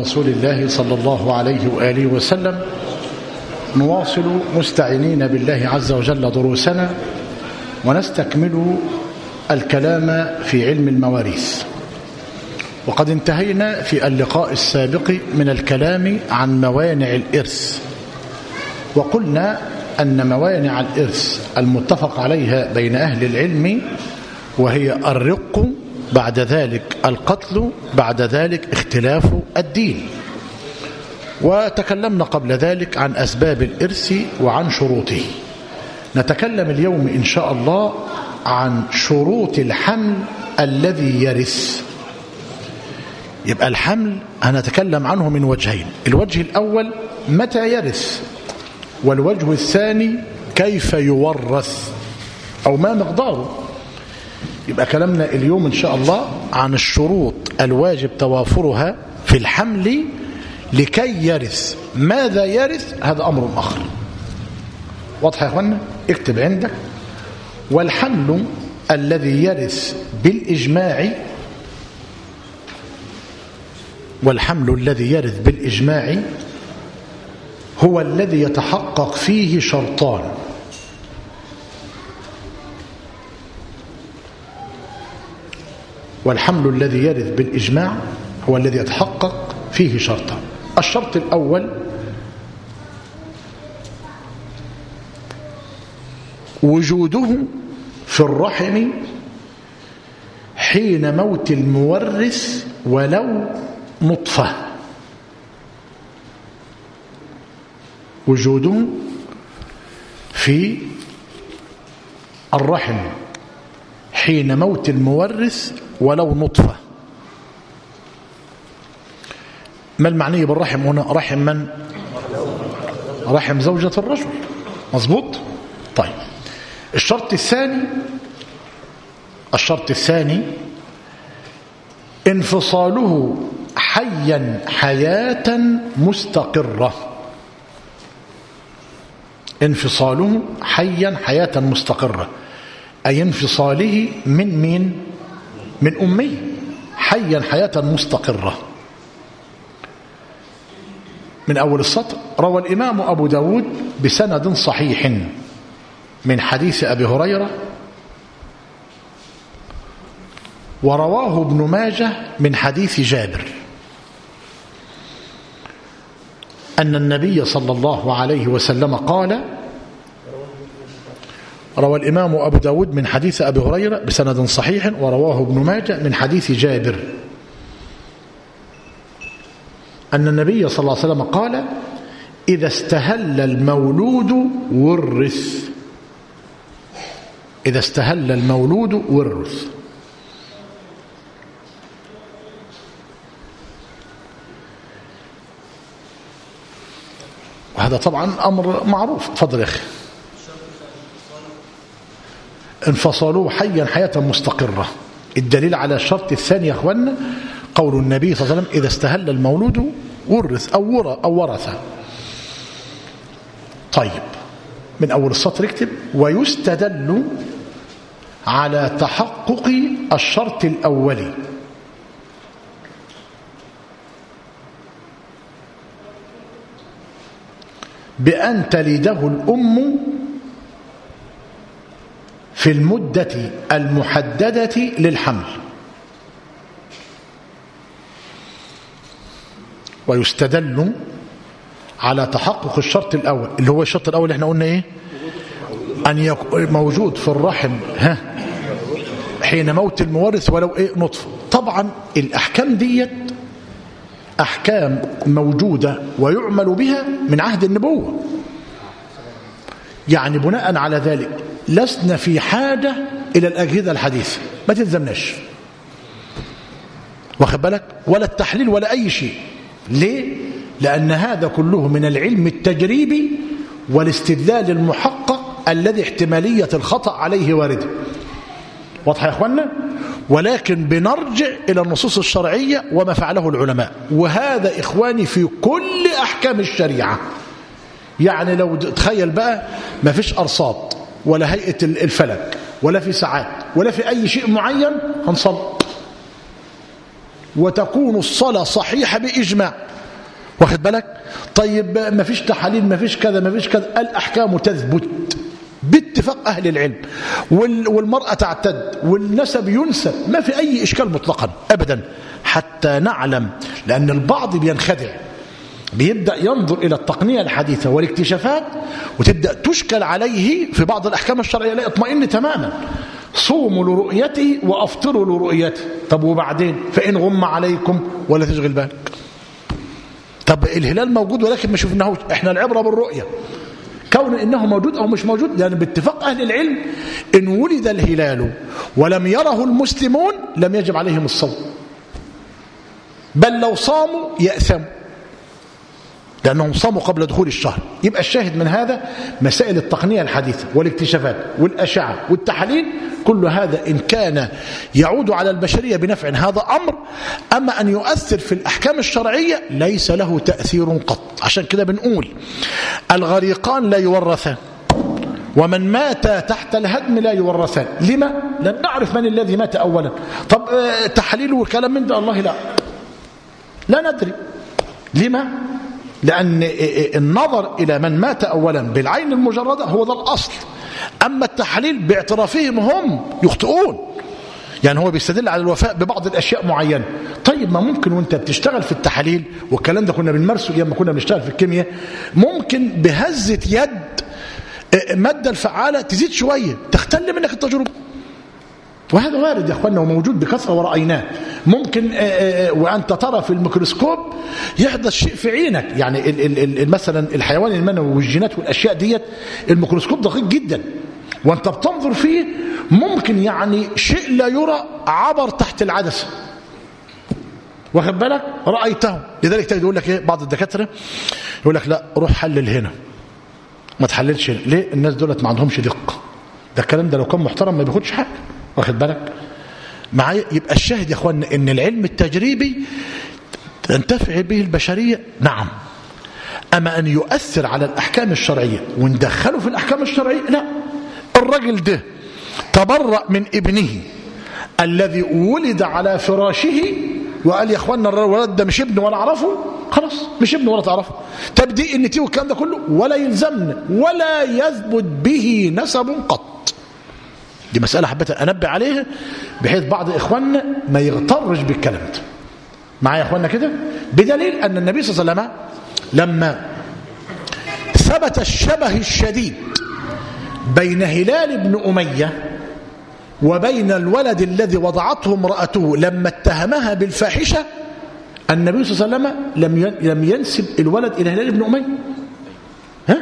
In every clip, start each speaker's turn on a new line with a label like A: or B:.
A: رسول الله صلى الله عليه وآله وسلم نواصل مستعينين بالله عز وجل دروسنا ونستكمل الكلام في علم المواريث وقد انتهينا في اللقاء السابق من الكلام عن موانع الإرث وقلنا أن موانع الإرث المتفق عليها بين أهل العلم وهي الرق بعد ذلك القتل بعد ذلك اختلاف الدين وتكلمنا قبل ذلك عن أسباب الإرث وعن شروطه نتكلم اليوم إن شاء الله عن شروط الحمل الذي يرث يبقى الحمل هنتكلم عنه من وجهين الوجه الأول متى يرث والوجه الثاني كيف يورث أو ما مقداره يبقى كلامنا اليوم إن شاء الله عن الشروط الواجب توافرها في الحمل لكي يرث ماذا يرث هذا أمر آخر واضح يا أخوانا اكتب عندك والحمل الذي يرث بالإجماع والحمل الذي يرث بالإجماع هو الذي يتحقق فيه شرطان والحمل الذي يرث بالإجماع هو الذي يتحقق فيه شرطان الشرط الأول وجوده في الرحم حين موت المورث ولو نطفة وجوده في الرحم حين موت المورث ولو نطفة ما المعني بالرحم هنا رحم من رحم زوجة الرجل مظبوط طيب الشرط الثاني الشرط الثاني انفصاله حيا حياة مستقرة انفصاله حيا حياة مستقرة أي انفصاله من مين من أمه حيا حياة مستقرة من أول السطر روى الإمام أبو داود بسند صحيح من حديث أبي هريرة ورواه ابن ماجه من حديث جابر أن النبي صلى الله عليه وسلم قال روى الإمام أبو داود من حديث أبي هريرة بسند صحيح ورواه ابن ماجه من حديث جابر أن النبي صلى الله عليه وسلم قال إذا استهل المولود ورث إذا استهل المولود ورث وهذا طبعا أمر معروف تفضل يا أخي انفصلوا حيا حياة مستقرة الدليل على الشرط الثاني يا أخوانا قول النبي صلى الله عليه وسلم إذا استهل المولود ورث أو, ور أو ورث طيب من أول السطر اكتب ويستدل على تحقق الشرط الأولي بأن تلده الأم في المدة المحددة للحمل ويستدل على تحقق الشرط الأول اللي هو الشرط الأول اللي احنا قلنا ايه أن يكون موجود في الرحم ها حين موت المورث ولو ايه نطفه طبعا الأحكام ديت أحكام موجودة ويعمل بها من عهد النبوة يعني بناء على ذلك لسنا في حاجة إلى الأجهزة الحديثة ما تلزمناش واخد بالك ولا التحليل ولا أي شيء ليه؟ لأن هذا كله من العلم التجريبي والاستدلال المحقق الذي احتمالية الخطأ عليه واردة واضح يا أخوانا؟ ولكن بنرجع إلى النصوص الشرعية وما فعله العلماء وهذا إخواني في كل أحكام الشريعة يعني لو تخيل بقى ما فيش أرصاد ولا هيئة الفلك ولا في ساعات ولا في أي شيء معين هنصلي وتكون الصلاة صحيحة بإجماع واخد بالك طيب ما فيش تحاليل ما فيش كذا ما فيش كذا الأحكام تثبت باتفاق أهل العلم والمرأة تعتد والنسب ينسب ما في أي إشكال مطلقا أبدا حتى نعلم لأن البعض بينخدع بيبدأ ينظر إلى التقنية الحديثة والاكتشافات وتبدأ تشكل عليه في بعض الأحكام الشرعية لا اطمئن تماما صوموا لرؤيتي وأفطروا لرؤيتي طب وبعدين فإن غم عليكم ولا تشغل بالك طب الهلال موجود ولكن ما شفناهوش احنا العبرة بالرؤية كون انه موجود او مش موجود لان يعني باتفاق اهل العلم ان ولد الهلال ولم يره المسلمون لم يجب عليهم الصوم بل لو صاموا يأثموا لأنهم صاموا قبل دخول الشهر يبقى الشاهد من هذا مسائل التقنية الحديثة والاكتشافات والأشعة والتحاليل كل هذا إن كان يعود على البشرية بنفع هذا أمر أما أن يؤثر في الأحكام الشرعية ليس له تأثير قط عشان كده بنقول الغريقان لا يورثان ومن مات تحت الهدم لا يورثان لما؟ لم نعرف من الذي مات أولا طب تحليل وكلام من ده الله لا لا ندري لما؟ لأن النظر إلى من مات أولا بالعين المجردة هو ذا الأصل أما التحليل باعترافهم هم يخطئون يعني هو بيستدل على الوفاء ببعض الأشياء معينة طيب ما ممكن وانت بتشتغل في التحاليل والكلام ده كنا بنمارسه لما كنا بنشتغل في الكيمياء ممكن بهزة يد مادة الفعالة تزيد شوية تختل منك التجربة وهذا وارد يا اخوانا وموجود بكثره ورأيناه ممكن وانت ترى في الميكروسكوب يحدث شيء في عينك يعني ال ال مثلا الحيوان المنوي والجينات والاشياء ديت الميكروسكوب دقيق جدا وانت بتنظر فيه ممكن يعني شيء لا يرى عبر تحت العدسه واخد بالك رايته لذلك تجد يقول لك ايه بعض الدكاتره يقول لك لا روح حلل هنا ما تحللش هنا ليه الناس دولت ما عندهمش دقه ده الكلام ده لو كان محترم ما بياخدش حاجه واخد بالك معايا يبقى الشاهد يا اخوانا ان العلم التجريبي تنتفع به البشريه نعم اما ان يؤثر على الاحكام الشرعيه وندخله في الاحكام الشرعيه لا الراجل ده تبرأ من ابنه الذي ولد على فراشه وقال يا اخوانا الولد ده مش ابن ولا اعرفه خلاص مش ابن ولا تعرفه تبديء النتي والكلام ده كله ولا يلزمنا ولا يثبت به نسب قط دي مسألة حبيت أنبه عليها بحيث بعض إخواننا ما يغترش بالكلام ده معايا يا إخواننا كده بدليل أن النبي صلى الله عليه وسلم لما ثبت الشبه الشديد بين هلال بن أمية وبين الولد الذي وضعته امرأته لما اتهمها بالفاحشة النبي صلى الله عليه وسلم لم لم ينسب الولد إلى هلال بن أمية ها؟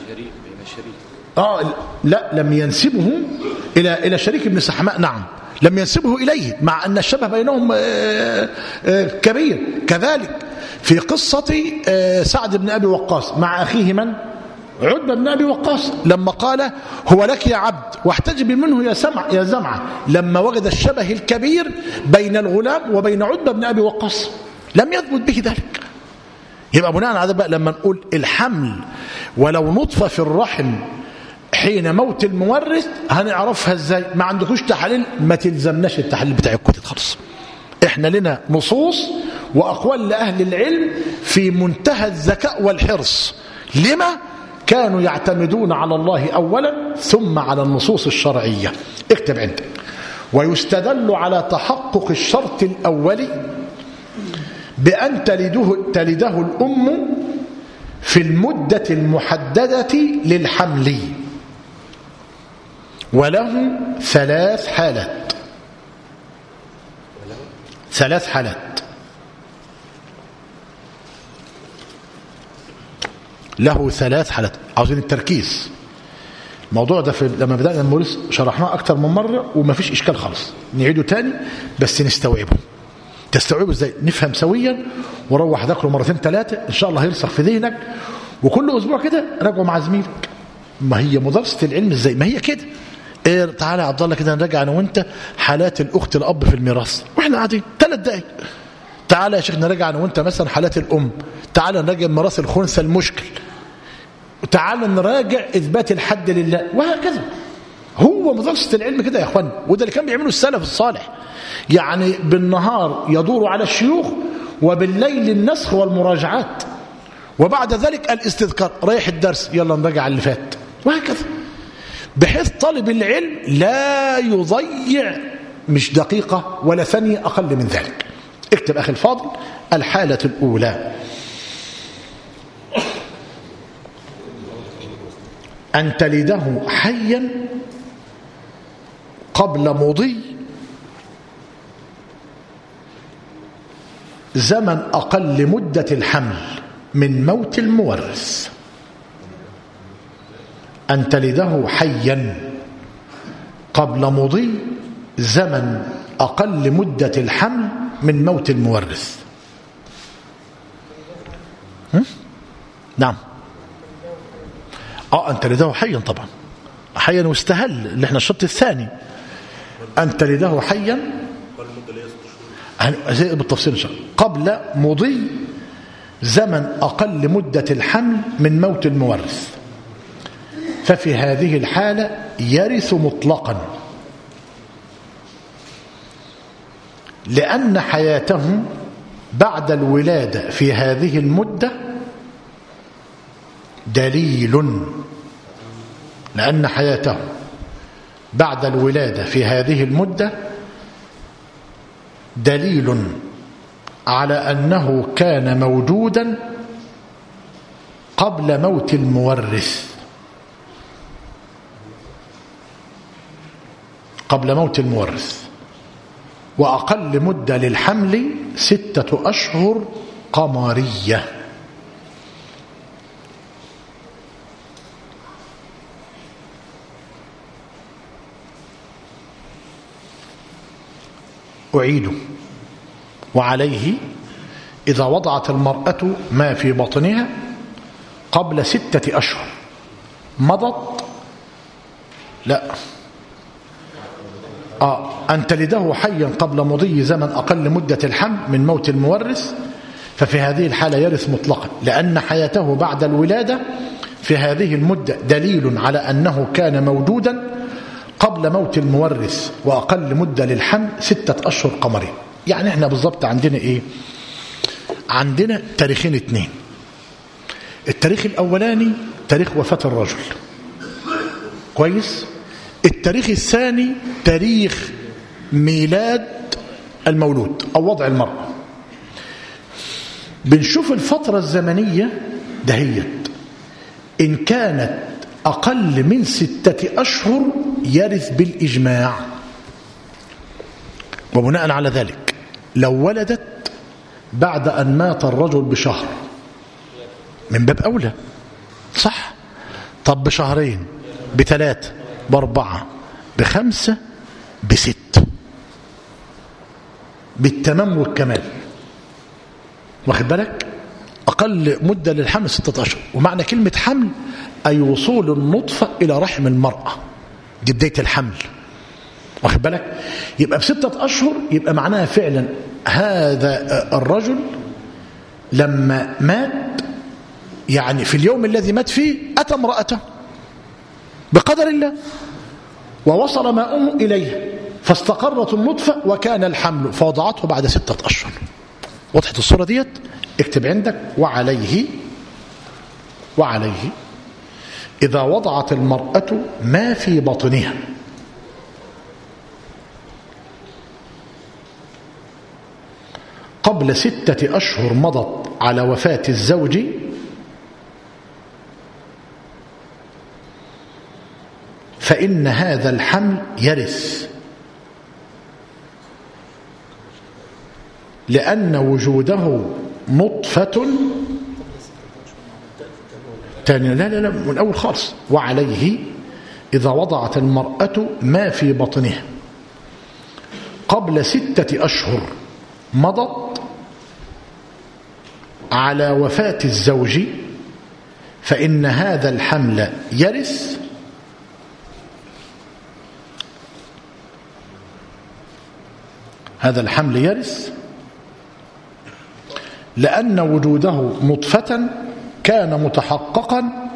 A: آه لا لم ينسبه إلى إلى شريك بن سحماء نعم لم ينسبه إليه مع أن الشبه بينهم آآ آآ كبير كذلك في قصة سعد بن أبي وقاص مع أخيه من؟ عتبة بن أبي وقاص لما قال هو لك يا عبد واحتجب منه يا سمع يا زمعة لما وجد الشبه الكبير بين الغلام وبين عتبة بن أبي وقاص لم يثبت به ذلك يبقى بناء على بقى لما نقول الحمل ولو نطفة في الرحم حين موت المورث هنعرفها ازاي ما عندكوش تحاليل ما تلزمناش التحاليل بتاعكم خالص احنا لنا نصوص واقوال لاهل العلم في منتهى الذكاء والحرص لما كانوا يعتمدون على الله اولا ثم على النصوص الشرعيه اكتب عندك ويستدل على تحقق الشرط الاولي بان تلده تلده الام في المده المحدده للحمل وله ثلاث حالات ثلاث حالات له ثلاث حالات عاوزين التركيز الموضوع ده في لما بدأنا الموريس شرحناه أكتر من مرة وما فيش إشكال خالص نعيده تاني بس نستوعبه تستوعبه ازاي نفهم سويا وروح ذاكره مرتين ثلاثة إن شاء الله هيرسخ في ذهنك وكل أسبوع كده راجعه مع زميلك ما هي مدرسة العلم ازاي ما هي كده إيه تعالى يا عبد الله كده نراجع انا وانت حالات الاخت الاب في الميراث واحنا قاعدين ثلاث دقايق تعالى يا شيخ نراجع انا وانت مثلا حالات الام تعالى نراجع ميراث الخنثى المشكل تعالى نراجع اثبات الحد لله وهكذا هو مدرسة العلم كده يا اخوان وده اللي كان بيعمله السلف الصالح يعني بالنهار يدور على الشيوخ وبالليل النسخ والمراجعات وبعد ذلك الاستذكار رايح الدرس يلا نراجع اللي فات وهكذا بحيث طالب العلم لا يضيع مش دقيقة ولا ثانية أقل من ذلك اكتب أخي الفاضل الحالة الأولى أن تلده حيا قبل مضي زمن أقل مدة الحمل من موت المورث أن تلده حيا قبل مضي زمن أقل مدة الحمل من موت المورث نعم اه أن تلده حيا طبعا حيا واستهل اللي احنا الشرط الثاني أن تلده حيا زي بالتفصيل إن شاء الله قبل مضي زمن أقل مدة الحمل من موت المورث ففي هذه الحالة يرث مطلقا لأن حياته بعد الولادة في هذه المدة دليل لأن حياته بعد الولادة في هذه المدة دليل على أنه كان موجودا قبل موت المورث قبل موت المورث وأقل مدة للحمل ستة أشهر قمرية أعيد وعليه إذا وضعت المرأة ما في بطنها قبل ستة أشهر مضت لا آه أن تلده حيا قبل مضي زمن أقل مدة الحمل من موت المورث ففي هذه الحالة يرث مطلقا لأن حياته بعد الولادة في هذه المدة دليل على أنه كان موجودا قبل موت المورث وأقل مدة للحمل ستة أشهر قمري يعني احنا بالضبط عندنا ايه عندنا تاريخين اتنين التاريخ الأولاني تاريخ وفاة الرجل كويس التاريخ الثاني تاريخ ميلاد المولود أو وضع المرأة بنشوف الفترة الزمنية دهيت إن كانت أقل من ستة أشهر يرث بالإجماع وبناء على ذلك لو ولدت بعد أن مات الرجل بشهر من باب أولى صح طب بشهرين بثلاثة بأربعة بخمسة بست بالتمام والكمال واخد بالك أقل مدة للحمل ستة أشهر ومعنى كلمة حمل أي وصول النطفة إلى رحم المرأة دي بداية الحمل واخد بالك يبقى بستة أشهر يبقى معناها فعلا هذا الرجل لما مات يعني في اليوم الذي مات فيه أتى امرأته بقدر الله ووصل ماؤه إليه فاستقرت النطفة وكان الحمل فوضعته بعد ستة أشهر وضحت الصورة ديت اكتب عندك وعليه وعليه إذا وضعت المرأة ما في بطنها قبل ستة أشهر مضت على وفاة الزوج فإن هذا الحمل يرث لأن وجوده نطفة تاني لا لا لا من الأول خالص وعليه إذا وضعت المرأة ما في بطنها قبل ستة أشهر مضت على وفاة الزوج فإن هذا الحمل يرث هذا الحمل يرث لأن وجوده نطفة كان متحققا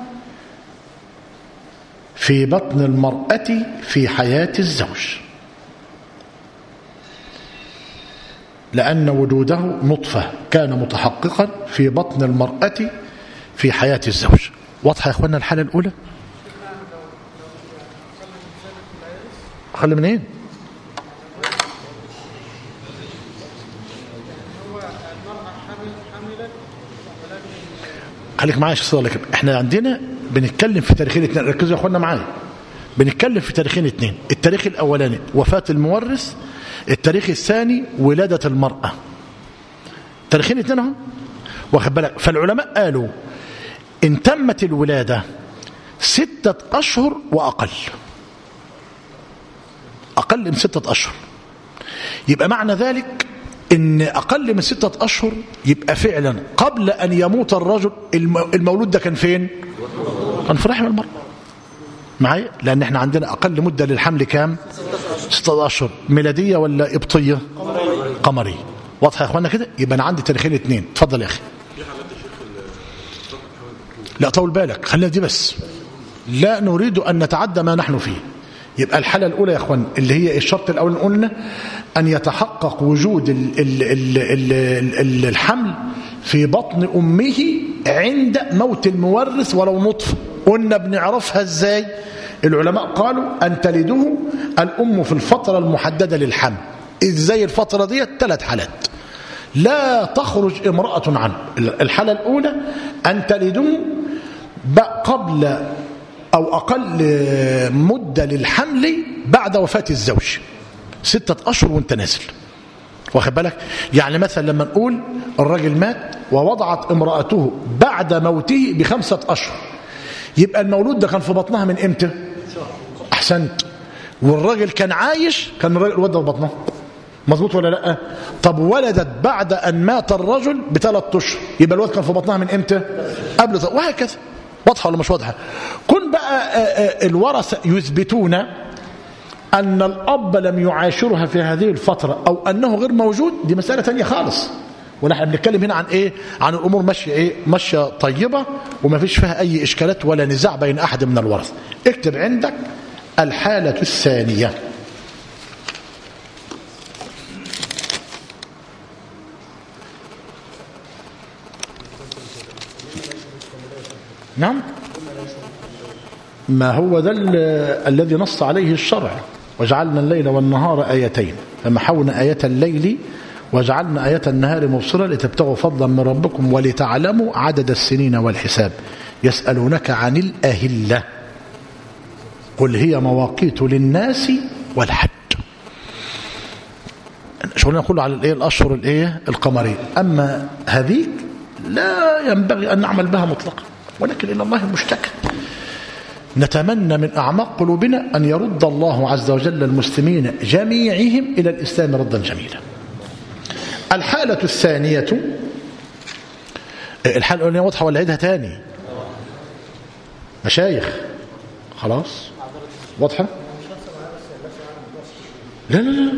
A: في بطن المرأة في حياة الزوج لأن وجوده نطفة كان متحققا في بطن المرأة في حياة الزوج واضحة يا أخوانا الحالة الأولى أقل من إيه خليك معايا شخصية لك احنا عندنا بنتكلم في تاريخين اثنين ركزوا يا اخوانا معايا بنتكلم في تاريخين اثنين التاريخ الاولاني وفاة المورث التاريخ الثاني ولادة المرأة تاريخين اثنين اهو واخد بالك فالعلماء قالوا ان تمت الولادة ستة اشهر واقل اقل من ستة اشهر يبقى معنى ذلك ان اقل من ستة اشهر يبقى فعلا قبل ان يموت الرجل المولود ده كان فين كان في رحم المرأة معايا لان احنا عندنا اقل مدة للحمل كام ستة اشهر ميلادية ولا ابطية قمرية واضحة يا اخوانا كده يبقى انا عندي تاريخين اتنين اتفضل يا اخي لا طول بالك خلينا دي بس لا نريد ان نتعدى ما نحن فيه يبقى الحالة الأولى يا أخوان اللي هي الشرط الأول قلنا أن يتحقق وجود ال ال ال ال ال الحمل في بطن أمه عند موت المورث ولو نطفة قلنا بنعرفها إزاي العلماء قالوا أن تلده الأم في الفترة المحددة للحمل إزاي الفترة دي ثلاث حالات لا تخرج امرأة عنه الحالة الأولى أن تلده قبل أو أقل مدة للحمل بعد وفاة الزوج ستة أشهر وانت نازل واخد بالك يعني مثلا لما نقول الراجل مات ووضعت امرأته بعد موته بخمسة أشهر يبقى المولود ده كان في بطنها من امتى أحسنت والراجل كان عايش كان الراجل الواد ده في بطنها مظبوط ولا لا طب ولدت بعد أن مات الرجل بثلاث أشهر يبقى الواد كان في بطنها من امتى قبل وهكذا واضحة ولا مش واضحة كن بقى الورثة يثبتون أن الأب لم يعاشرها في هذه الفترة أو أنه غير موجود دي مسألة تانية خالص ونحن بنتكلم هنا عن إيه عن الأمور ماشية إيه ماشية طيبة وما فيش فيها أي إشكالات ولا نزاع بين أحد من الورثة اكتب عندك الحالة الثانية نعم ما هو ذا الذي نص عليه الشرع وجعلنا الليل والنهار آيتين فمحونا آية الليل وجعلنا آية النهار مبصرة لتبتغوا فضلا من ربكم ولتعلموا عدد السنين والحساب يسألونك عن الأهلة قل هي مواقيت للناس والحج شغلنا كله على الايه الاشهر الايه القمريه اما هذه لا ينبغي ان نعمل بها مطلقا ولكن الى الله المشتكى نتمنى من أعماق قلوبنا أن يرد الله عز وجل المسلمين جميعهم إلى الإسلام ردا جميلا الحالة الثانية الحالة الأولانية واضحة ولا عيدها تاني مشايخ خلاص واضحة لا لا لا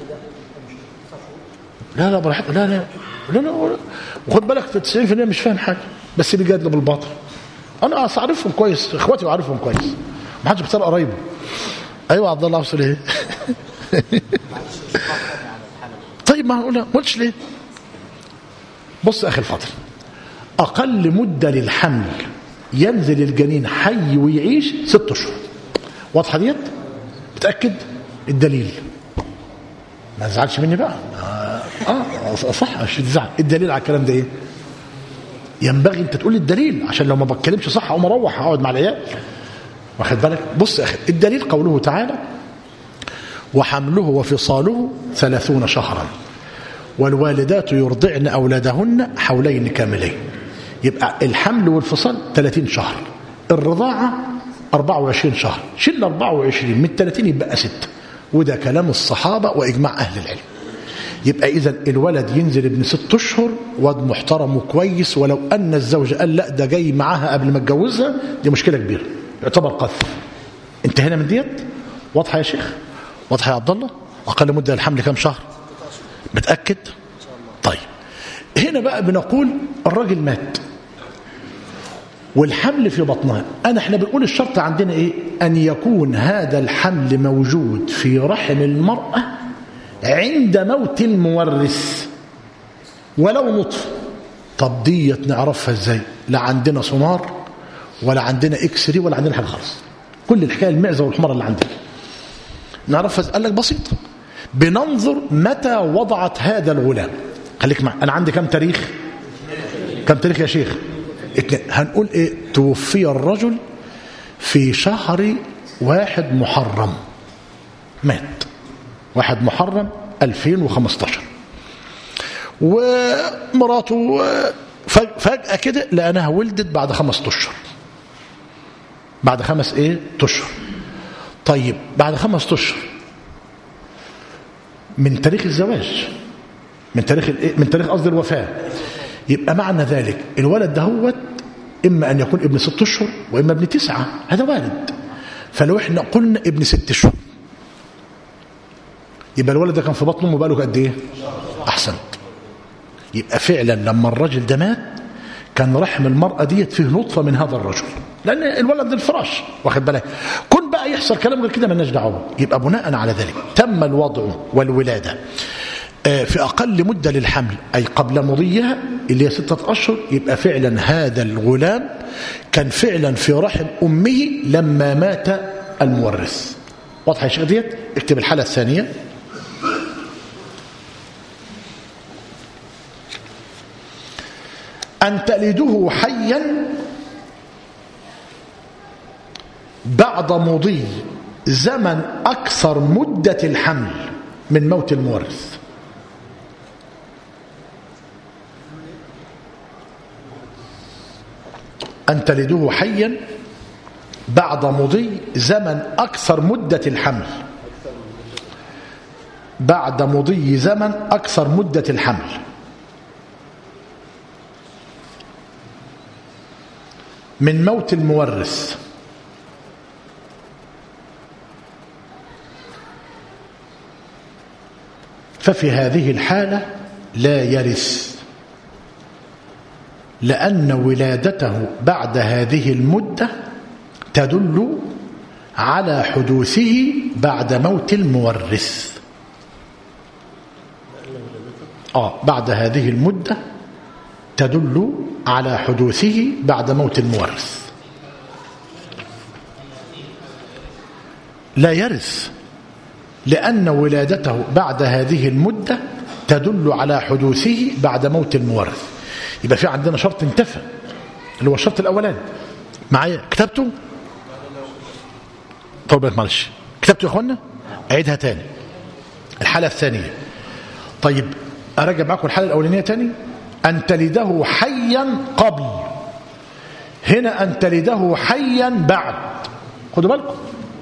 A: لا لا براحتك لا لا لا لا وخد بالك في 90% مش فاهم حاجة بس بيجادلوا بالباطل انا اعرفهم كويس اخواتي بعرفهم كويس ما حدش بيختار قرايبه ايوه عبد الله وصل ايه طيب ما هقولها ما قلتش ليه بص اخي الفضل اقل مده للحمل ينزل الجنين حي ويعيش ست اشهر واضحه ديت متاكد الدليل ما تزعلش مني بقى اه صح مش تزعل الدليل على الكلام ده ايه ينبغي انت تقول لي الدليل عشان لو ما بتكلمش صح اقوم اروح اقعد مع العيال واخد بالك بص يا اخي الدليل قوله تعالى وحمله وفصاله ثلاثون شهرا والوالدات يرضعن اولادهن حولين كاملين يبقى الحمل والفصال 30 شهر الرضاعه 24 شهر شيل 24 من 30 يبقى 6 وده كلام الصحابه واجماع اهل العلم يبقى إذا الولد ينزل ابن ست أشهر واد محترم وكويس ولو أن الزوج قال لا ده جاي معاها قبل ما اتجوزها دي مشكلة كبيرة يعتبر قذف انتهينا من ديت واضحة يا شيخ واضحة يا عبد الله أقل مدة الحمل كام شهر متأكد طيب هنا بقى بنقول الراجل مات والحمل في بطنها أنا احنا بنقول الشرط عندنا إيه أن يكون هذا الحمل موجود في رحم المرأة عند موت المورث ولو نطف طب ديت نعرفها ازاي لا عندنا سونار ولا عندنا اكس ري ولا عندنا حاجه خالص كل الحكايه المعزه والحمار اللي عندنا نعرفها قال لك بسيطه بننظر متى وضعت هذا الغلام خليك معي انا عندي كم تاريخ كم تاريخ يا شيخ اتنين هنقول ايه توفي الرجل في شهر واحد محرم مات واحد محرم 2015 ومراته فجأة كده لأنها ولدت بعد خمس أشهر بعد خمس ايه اشهر طيب بعد خمس اشهر من تاريخ الزواج من تاريخ الايه من تاريخ قصدي الوفاه يبقى معنى ذلك الولد دهوت اما ان يكون ابن ست اشهر واما ابن تسعه هذا والد فلو احنا قلنا ابن ست اشهر يبقى الولد ده كان في بطن امه بقاله قد ايه احسنت يبقى فعلا لما الراجل ده مات كان رحم المرأة ديت فيه نطفة من هذا الرجل لأن الولد الفراش واخد بالك كن بقى يحصل كلام غير كده مالناش دعوه يبقى بناء على ذلك تم الوضع والولادة في أقل مدة للحمل أي قبل مضيها اللي هي ستة أشهر يبقى فعلا هذا الغلام كان فعلا في رحم أمه لما مات المورث واضح يا شيخ ديت اكتب الحالة الثانية أن تلده حيا بعد مضي زمن أكثر مدة الحمل من موت المورث أن تلده حيا بعد مضي زمن أكثر مدة الحمل بعد مضي زمن أكثر مدة الحمل من موت المورث ففي هذه الحالة لا يرث لأن ولادته بعد هذه المدة تدل على حدوثه بعد موت المورث آه بعد هذه المدة تدل على حدوثه بعد موت المورث لا يرث لأن ولادته بعد هذه المدة تدل على حدوثه بعد موت المورث يبقى في عندنا شرط انتفى اللي هو الشرط الأولاني معايا كتبته طول بالك معلش كتبته يا اخوانا اعيدها تاني الحالة الثانية طيب أراجع معاكم الحالة الأولانية تاني أن تلده حيا قبل هنا أن تلده حيا بعد خدوا بالكم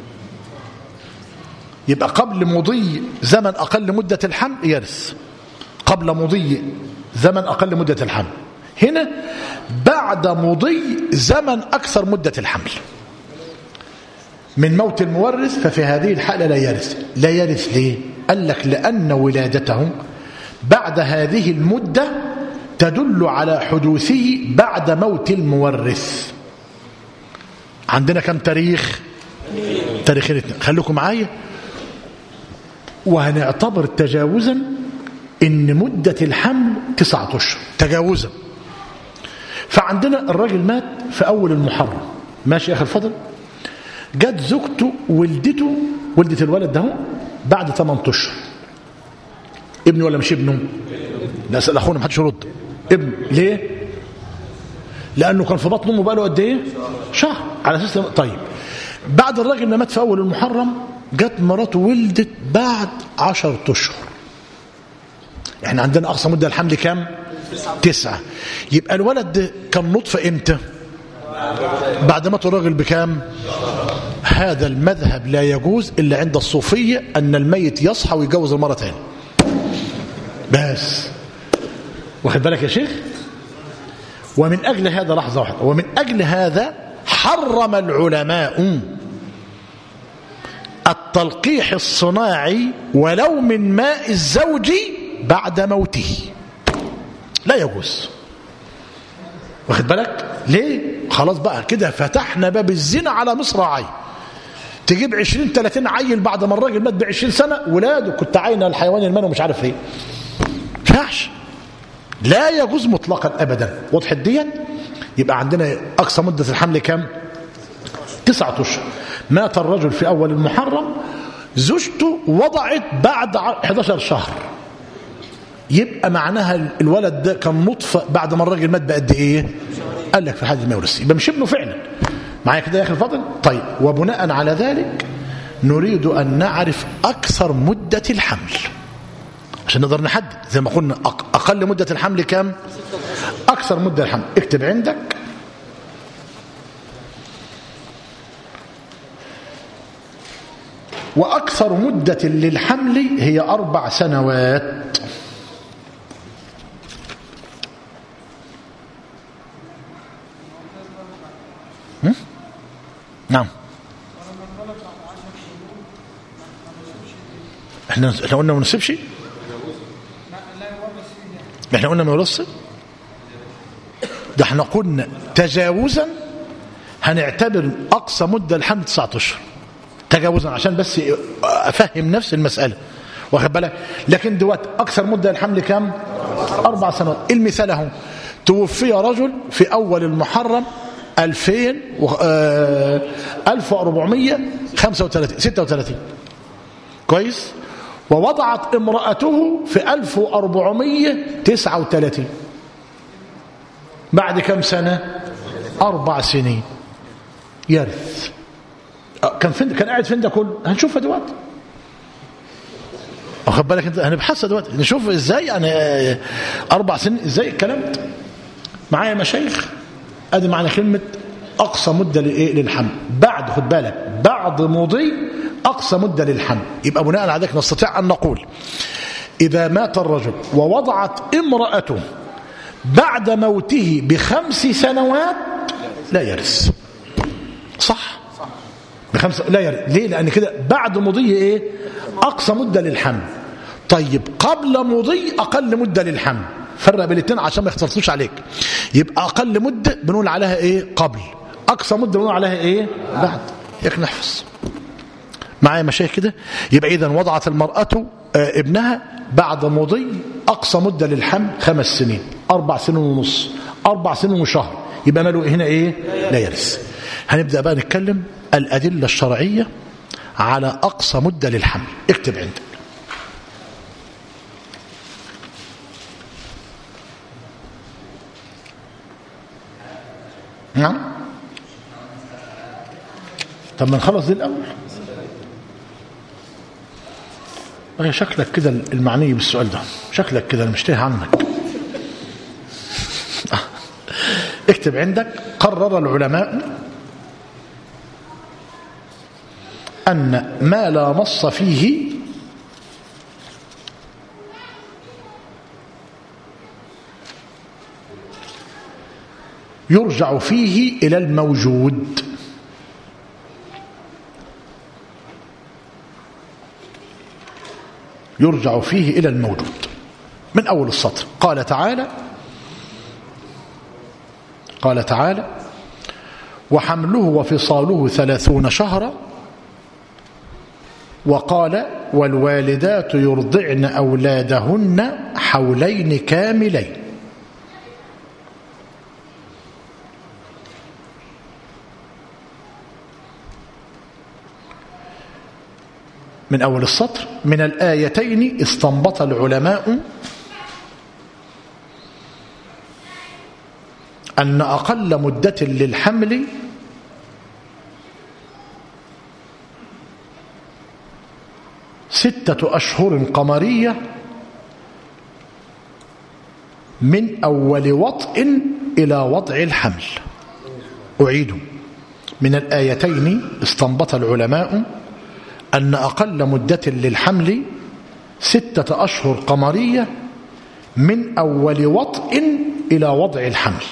A: يبقى قبل مضي زمن أقل مدة الحمل يرث قبل مضي زمن أقل مدة الحمل هنا بعد مضي زمن أكثر مدة الحمل من موت المورث ففي هذه الحالة لا يرث لا يرث ليه قال لك لأن ولادته بعد هذه المدة تدل على حدوثه بعد موت المورث عندنا كم تاريخ تاريخين اثنين خليكم معايا وهنعتبر تجاوزا ان مدة الحمل تسعة اشهر تجاوزا فعندنا الراجل مات في اول المحرم ماشي يا اخي الفضل جت زوجته ولدته ولدت الولد ده بعد 8 اشهر ابنه ولا مش ابنه نسال اخونا ما حدش يرد ابن ليه لانه كان في بطن امه بقى له قد ايه شهر على اساس طيب بعد الراجل ما مات في اول المحرم جت مراته ولدت بعد 10 اشهر احنا عندنا اقصى مده الحمل كام تسعة يبقى الولد ده كان نطفه امتى بعد مات الراجل بكام هذا المذهب لا يجوز الا عند الصوفيه ان الميت يصحى ويتجوز المره ثاني بس واخد بالك يا شيخ ومن أجل هذا لحظة واحدة ومن أجل هذا حرم العلماء التلقيح الصناعي ولو من ماء الزوج بعد موته لا يجوز واخد بالك ليه خلاص بقى كده فتحنا باب الزنا على مصراعي تجيب 20 30 عيل بعد ما الراجل مات ب 20 سنه ولاده كنت عاينه الحيوان المنوي مش عارف ايه ينفعش لا يجوز مطلقا ابدا وضحت ديت يبقى عندنا أقصى مدة الحمل كم تسعة أشهر مات الرجل في أول المحرم زوجته وضعت بعد 11 شهر يبقى معناها الولد ده كان نطفة بعد ما الراجل مات بقد ايه قال لك في حاجة ما يورث يبقى مش ابنه فعلا معايا كده يا اخي الفاضل طيب وبناء على ذلك نريد أن نعرف أكثر مدة الحمل عشان نقدر نحدد زي ما قلنا أقل مدة الحمل كام أكثر مدة الحمل اكتب عندك وأكثر مدة للحمل هي أربع سنوات نعم احنا احنا قلنا ما نسيبش احنا قلنا ما يرص ده احنا قلنا تجاوزا هنعتبر اقصى مده الحمل 9 اشهر تجاوزا عشان بس افهم نفس المساله واخد بالك لكن دلوقتي اكثر مده الحمل كام اربع سنوات المثال اهو توفي رجل في اول المحرم 2000 و... آه 1435 36 كويس ووضعت امرأته في 1439 بعد كم سنة أربع سنين يرث كان فين كان قاعد فين ده كله هنشوفها دلوقتي واخد بالك انت هنبحثها دلوقتي نشوف ازاي يعني اربع سنين ازاي الكلام ده معايا مشايخ ادي معنى كلمه اقصى مده للايه للحمل بعد خد بالك بعد مضي اقصى مده للحمل يبقى بناء على ذلك نستطيع ان نقول اذا مات الرجل ووضعت امراته بعد موته بخمس سنوات لا يرث صح بخمس لا يرث ليه لان كده بعد مضي ايه اقصى مده للحمل طيب قبل مضي اقل مده للحمل فرق بين الاثنين عشان ما يختلطوش عليك يبقى اقل مده بنقول عليها ايه قبل اقصى مده بنقول عليها ايه بعد ياك نحفظ معايا مشايخ كده يبقى اذا وضعت المراه آه ابنها بعد مضي اقصى مده للحمل خمس سنين اربع سنين ونص اربع سنين وشهر يبقى ماله هنا ايه لا يرث هنبدا بقى نتكلم الادله الشرعيه على اقصى مده للحمل اكتب عندك نعم طب ما نخلص دي الاول هي شكلك كده المعني بالسؤال ده شكلك كده انا مشتهي عنك اكتب عندك قرر العلماء أن ما لا نص فيه يرجع فيه إلى الموجود يرجع فيه إلى الموجود من أول السطر قال تعالى قال تعالى وحمله وفصاله ثلاثون شهرا وقال والوالدات يرضعن أولادهن حولين كاملين من أول السطر من الآيتين استنبط العلماء أن أقل مدة للحمل ستة أشهر قمرية من أول وطء إلى وضع الحمل أعيد من الآيتين استنبط العلماء أن أقل مدة للحمل ستة أشهر قمرية من أول وطء إلى وضع الحمل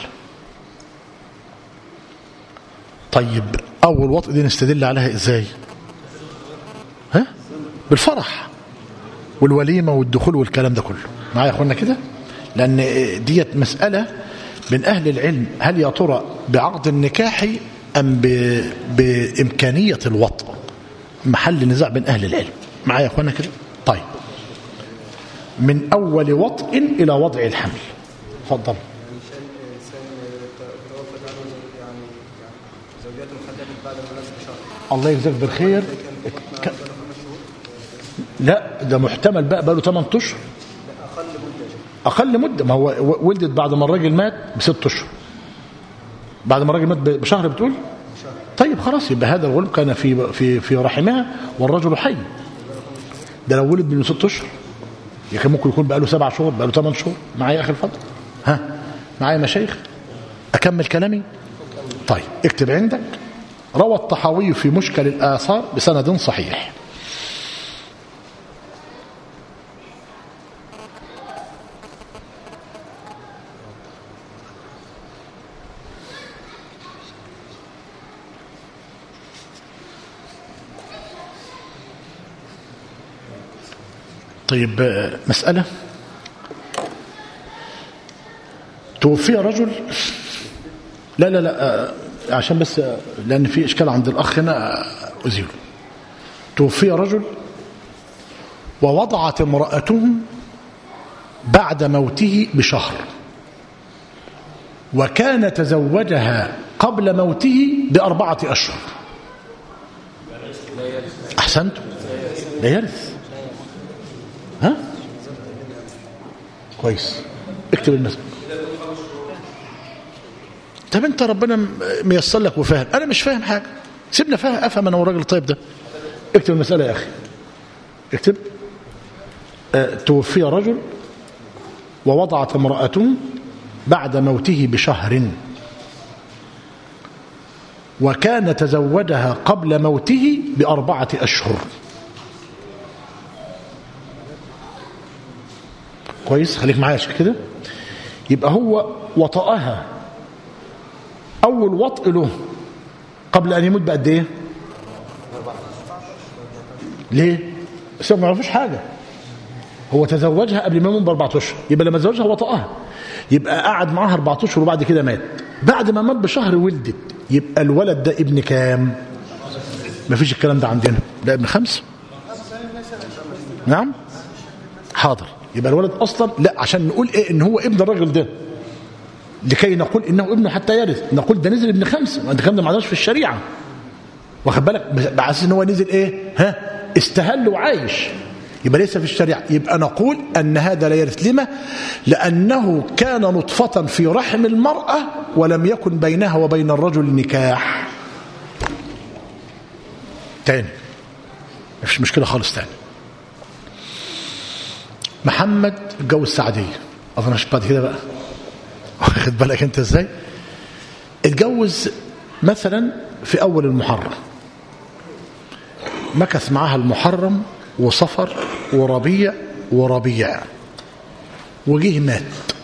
A: طيب أول وطء دي نستدل عليها إزاي ها؟ بالفرح والوليمة والدخول والكلام ده كله معايا يا أخوانا كده لأن ديت مسألة من أهل العلم هل يا ترى بعقد النكاح أم ب... بإمكانية الوطء محل نزاع بين أهل العلم معايا يا أخوانا كده طيب من أول وطء إلى وضع الحمل تفضل
B: إنسان توفت
A: الله يجزاك بالخير ك... لا ده محتمل بقى بقى له 8 اشهر اقل مده ما هو ولدت بعد ما الراجل مات بست اشهر بعد ما الراجل مات بشهر بتقول طيب خلاص يبقى هذا الغلب كان في في في رحمها والرجل حي ده لو ولد من ست اشهر يا ممكن يكون بقى له سبع شهور بقى له ثمان شهور معايا يا اخي الفضل ها معايا مشايخ اكمل كلامي طيب اكتب عندك روى الطحاوي في مشكل الآثار بسند صحيح طيب مسألة توفي رجل لا لا لا عشان بس لأن في إشكال عند الأخ هنا أزيله توفي رجل ووضعت امرأته بعد موته بشهر وكان تزوجها قبل موته بأربعة أشهر أحسنت لا يرث ها كويس اكتب المسألة طب انت ربنا ميسر لك وفاهم انا مش فاهم حاجه سيبنا فاهم افهم انا والراجل الطيب ده اكتب المساله يا اخي اكتب اه توفي رجل ووضعت امراته بعد موته بشهر وكان تزوجها قبل موته بأربعة أشهر كويس خليك معايا كده يبقى هو وطأها أول وطء له قبل أن يموت بقد إيه ليه بس ما يعرفوش حاجة هو تزوجها قبل ما يموت بأربعة أشهر يبقى لما تزوجها وطأها يبقى قعد معاها أربعة أشهر وبعد كده مات بعد ما مات بشهر ولدت يبقى الولد ده ابن كام ما فيش الكلام ده عندنا ده ابن خمس نعم حاضر يبقى الولد أصلا لا عشان نقول إيه إن هو ابن الراجل ده لكي نقول انه ابنه حتى يرث نقول ده نزل ابن خمسه انت كلام ده ما عندناش في الشريعه واخد بالك على اساس ان هو نزل ايه ها استهل وعايش يبقى ليس في الشريعه يبقى نقول ان هذا لا يرث لما لانه كان نطفه في رحم المراه ولم يكن بينها وبين الرجل نكاح تاني مفيش مشكله خالص تاني محمد اتجوز سعديه اظن مش بعد كده بقى واخد بالك انت ازاي اتجوز مثلا في اول المحرم مكث معاها المحرم وصفر وربيع وربيع وجه مات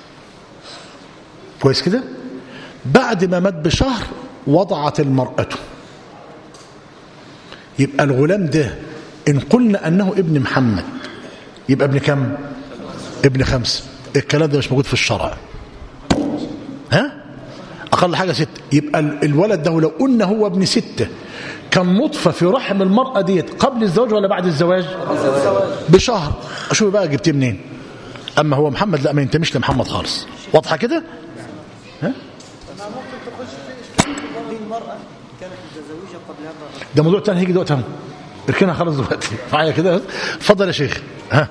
A: كويس كده بعد ما مات بشهر وضعت المرأة يبقى الغلام ده إن قلنا أنه ابن محمد يبقى ابن كم ابن خمسة الكلام ده مش موجود في الشرع ها أقل حاجة ستة يبقى الولد ده لو قلنا هو ابن ستة كان نطفة في رحم المرأة ديت قبل الزواج ولا بعد الزواج بشهر أشوف بقى جبتيه منين أما هو محمد لا ما ينتميش لمحمد خالص واضحة كده ها ده موضوع تاني هيجي دلوقتي اهو اركنها خلاص دلوقتي معايا كده اتفضل يا شيخ ها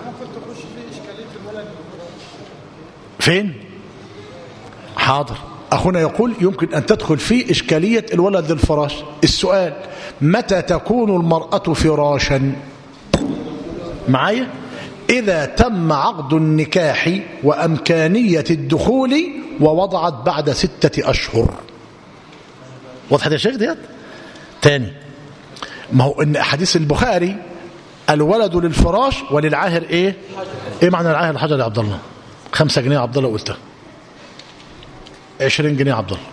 A: فين حاضر أخونا يقول يمكن أن تدخل في إشكالية الولد للفراش السؤال متى تكون المرأة فراشا معايا إذا تم عقد النكاح وأمكانية الدخول ووضعت بعد ستة أشهر وضحت يا شيخ ديت تاني ما هو إن حديث البخاري الولد للفراش وللعاهر إيه إيه معنى العاهر الحجر يا عبد الله خمسة جنيه يا عبد الله قلتها 20 جنيه عبد الله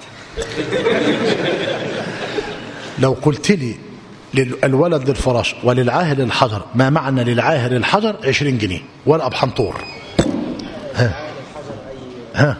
A: لو قلت لي الولد للفراش وللعاهر الحجر ما معنى للعاهر الحجر 20 جنيه ولا بحنطور ها ها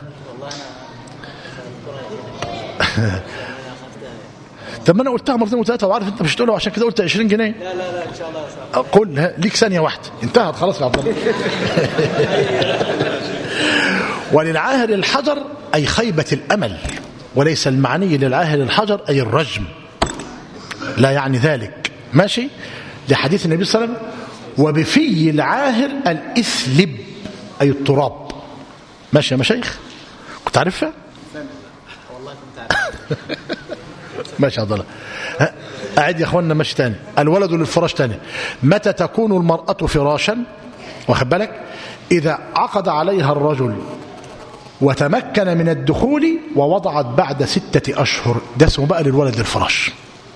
A: طب ما انا قلتها مرتين وثلاثه وعارف انت مش تقولها عشان كده قلت 20 جنيه
B: لا لا لا ان شاء الله يا
A: قول ليك ثانيه واحده انتهت خلاص يا عبد الله وللعاهر الحجر أي خيبة الأمل وليس المعني للعاهل الحجر أي الرجم لا يعني ذلك ماشي لحديث النبي صلى الله عليه وسلم وبفي العاهر الإثلب أي التراب ماشي يا مشايخ كنت عارفها
B: والله كنت عارف
A: ماشي يا عبد الله ها، أعد يا أخوانا ماشي تاني الولد للفراش تاني متى تكون المرأة فراشا واخد بالك إذا عقد عليها الرجل وتمكن من الدخول ووضعت بعد ستة أشهر ده اسمه بقى للولد للفراش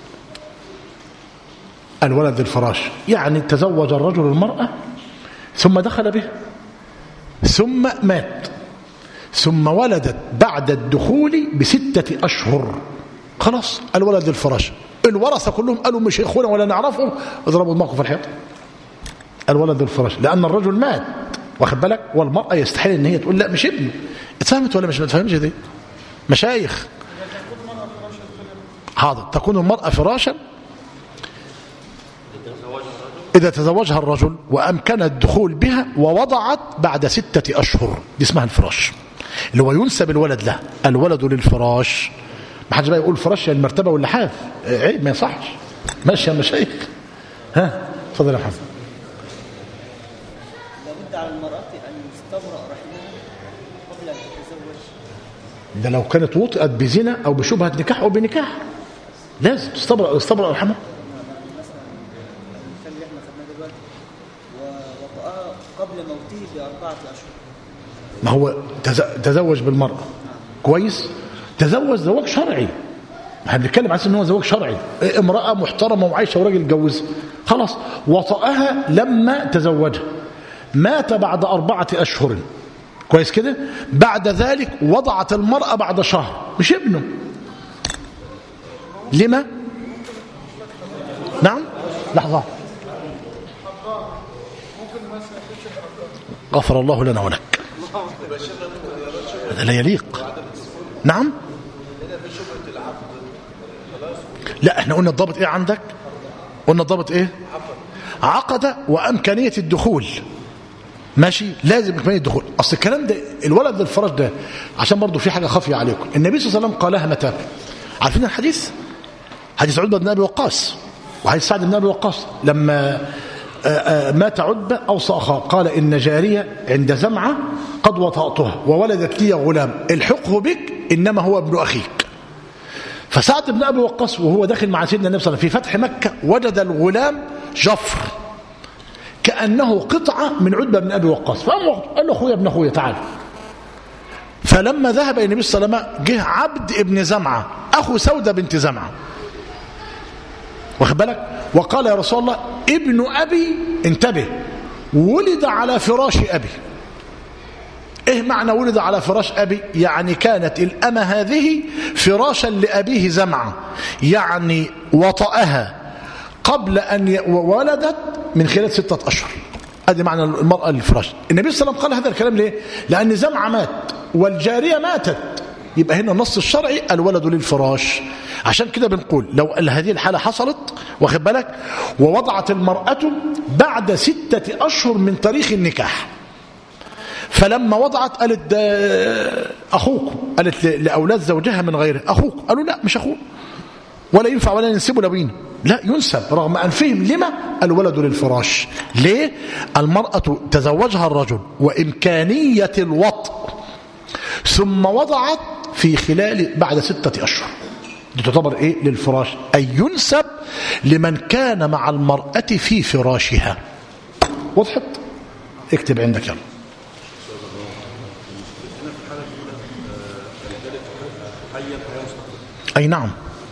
A: الولد للفراش يعني تزوج الرجل المرأة ثم دخل بها ثم مات ثم ولدت بعد الدخول بستة أشهر خلاص الولد للفراش الورثة كلهم قالوا مش إخونا ولا نعرفهم اضربوا دماغكم في الحيط الولد للفراش لأن الرجل مات واخد بالك والمرأة يستحيل ان هي تقول لا مش ابنه اتفهمت ولا مش ما تفهمش دي مشايخ حاضر تكون المرأة فراشا إذا تزوجها الرجل وأمكن الدخول بها ووضعت بعد ستة أشهر دي اسمها الفراش اللي هو ينسب الولد له الولد للفراش ما حدش بقى يقول فراش يا المرتبة واللحاف عيب ما يصحش ماشي يا مشايخ ها اتفضل يا حسن
B: لابد على المرأة أن يستبرأ رحمها قبل أن تتزوج
A: ده لو كانت وطئت بزنا أو بشبهة نكاح أو بنكاح لازم تستبرأ تستبرأ رحمها
B: المثال اللي احنا خدناه دلوقتي ووطأها قبل موته بأربعة أشهر
A: ما هو تز- تزوج بالمرأة كويس تزوج زواج شرعي احنا بنتكلم على أساس ان هو زواج شرعي إيه، امرأة محترمة وعايشة وراجل اتجوزها خلاص وطأها لما تزوجها مات بعد أربعة أشهر كويس كده بعد ذلك وضعت المرأة بعد شهر مش ابنه لما نعم لحظة غفر الله لنا ولك هذا لا يليق نعم لا احنا قلنا الضابط ايه عندك قلنا الضابط ايه عقد وامكانيه الدخول ماشي لازم امكانيه الدخول اصل الكلام ده الولد للفرج ده عشان برضو في حاجه خافيه عليكم النبي صلى الله عليه وسلم قالها متى عارفين الحديث حديث عتبه بن ابي وقاص وحديث سعد بن ابي وقاص لما آه، آه، مات عتبه اوصى اخاه قال ان جاريه عند زمعه قد وطأتها وولدت لي غلام الحقه بك انما هو ابن اخيك فسعد بن ابي وقاص وهو داخل مع سيدنا النبي صلى الله عليه وسلم في فتح مكه وجد الغلام جفر كانه قطعه من عتبه بن ابي وقاص فقام واخده. قال له اخويا ابن اخويا تعال فلما ذهب الى النبي صلى الله عليه وسلم جه عبد ابن زمعه اخو سوده بنت زمعه واخد بالك وقال يا رسول الله ابن ابي انتبه ولد على فراش ابي ايه معنى ولد على فراش ابي يعني كانت الامه هذه فراشا لابيه زمعه يعني وطأها قبل ان ي... وولدت من خلال ستة اشهر ادي معنى المراه للفراش النبي صلى الله عليه وسلم قال هذا الكلام ليه لان زمعه مات والجاريه ماتت يبقى هنا النص الشرعي الولد للفراش عشان كده بنقول لو هذه الحالة حصلت واخد بالك ووضعت المرأة بعد ستة أشهر من تاريخ النكاح فلما وضعت قالت ده أخوك قالت ل- لأولاد زوجها من غيره أخوك قالوا لا مش أخوك ولا ينفع ولا ينسبه لابين لا ينسب رغم أنفهم لما الولد للفراش ليه المرأة تزوجها الرجل وإمكانية الوطء ثم وضعت في خلال بعد ستة أشهر دي تعتبر إيه للفراش أي ينسب لمن كان مع المرأة في فراشها وضحت اكتب عندك يلا أي نعم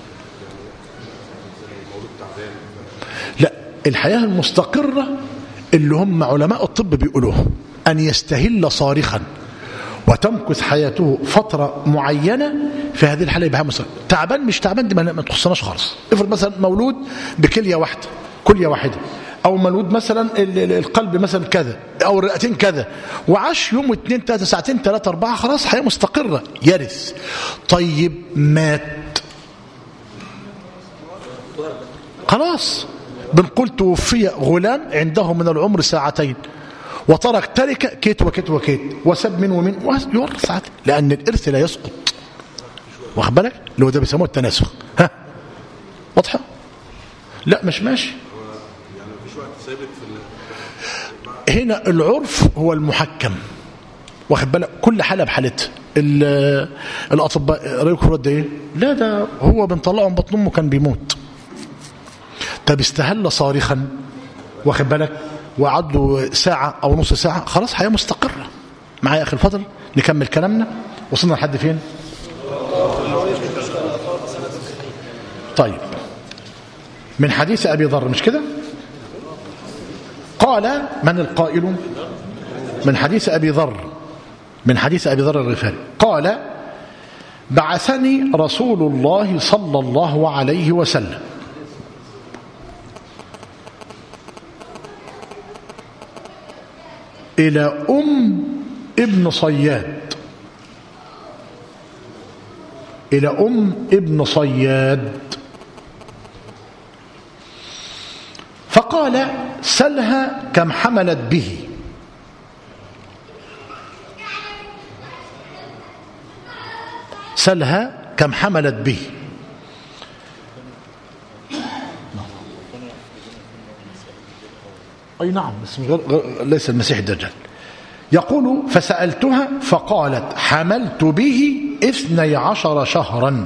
A: لا الحياة المستقرة اللي هم علماء الطب بيقولوها أن يستهل صارخا وتمكث حياته فترة معينة في هذه الحالة يبقى مصر تعبان مش تعبان دي ما ما تخصناش خالص افرض مثلا مولود بكلية واحدة كلية واحدة أو مولود مثلا ال- ال- القلب مثلا كذا أو الرئتين كذا وعاش يوم واثنين ثلاثة ساعتين ثلاثة أربعة خلاص حياة مستقرة يرث طيب مات خلاص بنقول توفي غلام عنده من العمر ساعتين وترك تركة كيت وكيت وكيت وسب من ومن ويورث ساعتين لأن الإرث لا يسقط واخد بالك اللي هو ده بيسموه التناسخ ها واضحه لا مش ماشي
C: يعني مفيش وقت ثابت في ال-
A: هنا العرف هو المحكم واخد بالك كل حاله بحالتها ال- الاطباء رايكم الواد ده ايه لا ده هو بنطلعه من بطن امه كان بيموت طب استهل صارخا واخد بالك وقعد له ساعه او نص ساعه خلاص حياه مستقره معايا يا اخي الفضل نكمل كلامنا وصلنا لحد فين طيب من حديث ابي ذر مش كده قال من القائل من حديث أبي ذر من حديث أبي ذر الغفاري قال بعثني رسول الله صلى الله عليه وسلم إلى أم ابن صياد إلى أم ابن صياد فقال سلها كم حملت به سلها كم حملت به أي نعم بس غير غير ليس المسيح الدجال يقول فسألتها فقالت حملت به اثني عشر شهرا